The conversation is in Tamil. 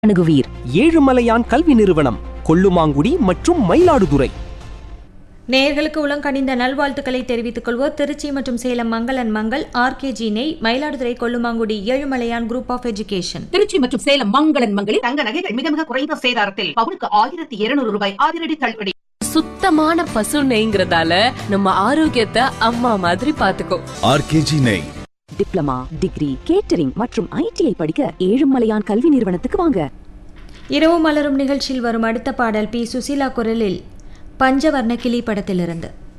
அணுகுவீர் ஏழுமலையான் கல்வி நிறுவனம் கொல்லுமாங்குடி மற்றும் மயிலாடுதுறை நேயர்களுக்கு உளங்கனிந்த நல்வாழ்த்துக்களை தெரிவித்துக் கொள்வோர் திருச்சி மற்றும் சேலம் மங்களன் மங்கள் ஆர்கேஜி நெய் Mayiladuthurai Kollumangudi Ezhumalaiyan group of education Tiruchi மற்றும் சேலம் மங்களன் மங்களில் தங்க நகைகள் மிக மிக குறைந்த சேதாரத்தில் பவுனுக்கு ஆயிரத்தி இருநூறு ரூபாய் அதிரடி தள்ளுபடி சுத்தமான பசு நெய்ங்கிறதால நம்ம ஆரோக்கியத்தை அம்மா மாதிரி பாத்துக்கோ ஆர்கேஜி நெய் டிப்ளமா டிகிரி கேட்டரிங் மற்றும் ஐடிஐ படிக்க ஏழுமலையான் கல்வி நிறுவனத்துக்கு வாங்க இரவு மலரும் நிகழ்ச்சியில் வரும் அடுத்த பாடல் பி சுசீலா குரலில் பஞ்சவர்ண கிளி படத்திலிருந்து